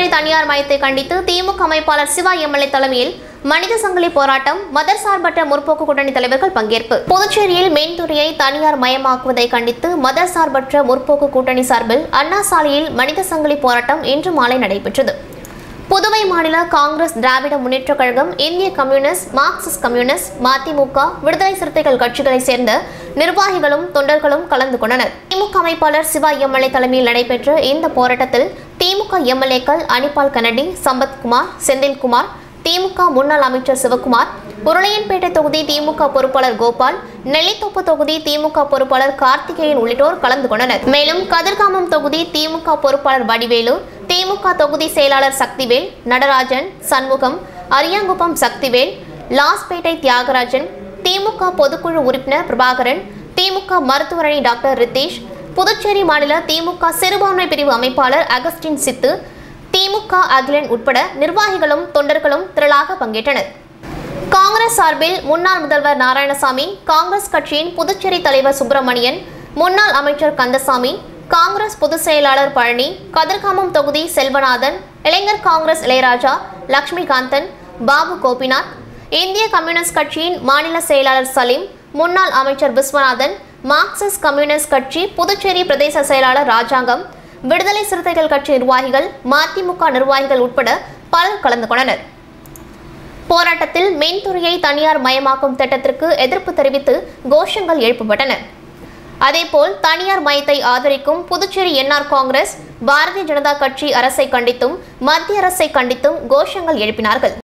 புதுச்சேரி தனியார் மயத்தை கண்டித்து திமுக அமைப்பாளர் சிவா எம்எல்ஏ தலைமையில் மனித சங்கிலி போராட்டம் மதர்சார்பற்ற முற்போக்கு கூட்டணி தலைவர்கள் பங்கேற்பு புதுச்சேரியில் மின்துறையை தனியார் மயமாக்குவதை கண்டித்து மதர்சார்பற்ற முற்போக்கு கூட்டணி சார்பில் அண்ணா சாலையில் மனித சங்கிலி போராட்டம் இன்று மாலை நடைபெற்றது புதுவை மாநில காங்கிரஸ் திராவிட முன்னேற்றக் கழகம் இந்திய கம்யூனிஸ்ட் மார்க்சிஸ்ட் கம்யூனிஸ்ட் மதிமுக விடுதலை சிறுத்தைகள் கட்சிகளைச் சேர்ந்த நிர்வாகிகளும் தொண்டர்களும் கலந்து கொண்டனர் திமுக அமைப்பாளர் சிவா எம்எல்ஏ தலைமையில் நடைபெற்ற இந்த போராட்டத்தில் திமுக எம்எல்ஏக்கள் அனிபால் கனடி சம்பத்குமார் செந்தில்குமார் திமுக முன்னாள் அமைச்சர் சிவகுமார் உருளையன்பேட்டை தொகுதி திமுக பொறுப்பாளர் கோபால் நெல்லித்தோப்பு தொகுதி திமுக பொறுப்பாளர் கார்த்திகேயன் உள்ளிட்டோர் கலந்து கொண்டனர் மேலும் கதிர்காமம் தொகுதி திமுக பொறுப்பாளர் வடிவேலு திமுக தொகுதி செயலாளர் சக்திவேல் நடராஜன் சண்முகம் அரியாங்குப்பம் சக்திவேல் லாஸ்பேட்டை தியாகராஜன் திமுக பொதுக்குழு உறுப்பினர் பிரபாகரன் திமுக மருத்துவரணி டாக்டர் ரித்தேஷ் புதுச்சேரி மாநில திமுக சிறுபான்மை பிரிவு அமைப்பாளர் அகஸ்டின் சித்து திமுக அகிலன் உட்பட நிர்வாகிகளும் தொண்டர்களும் திரளாக பங்கேற்றனர் காங்கிரஸ் சார்பில் முன்னாள் முதல்வர் நாராயணசாமி காங்கிரஸ் கட்சியின் புதுச்சேரி தலைவர் சுப்பிரமணியன் முன்னாள் அமைச்சர் கந்தசாமி காங்கிரஸ் பொதுச் செயலாளர் பழனி கதிர்காமம் தொகுதி செல்வநாதன் இளைஞர் காங்கிரஸ் இளையராஜா லக்ஷ்மிகாந்தன் பாபு கோபிநாத் இந்திய கம்யூனிஸ்ட் கட்சியின் மாநில செயலாளர் சலீம் முன்னாள் அமைச்சர் விஸ்வநாதன் மார்க்சிஸ்ட் கம்யூனிஸ்ட் கட்சி புதுச்சேரி பிரதேச செயலாளர் ராஜாங்கம் விடுதலை சிறுத்தைகள் கட்சி நிர்வாகிகள் மதிமுக நிர்வாகிகள் உட்பட பலர் கலந்து கொண்டனர் போராட்டத்தில் மின்துறையை தனியார் மயமாக்கும் திட்டத்திற்கு எதிர்ப்பு தெரிவித்து கோஷங்கள் எழுப்பப்பட்டன அதேபோல் தனியார் மயத்தை ஆதரிக்கும் புதுச்சேரி என்ஆர் காங்கிரஸ் பாரதிய ஜனதா கட்சி அரசை கண்டித்தும் மத்திய அரசை கண்டித்தும் கோஷங்கள் எழுப்பினார்கள்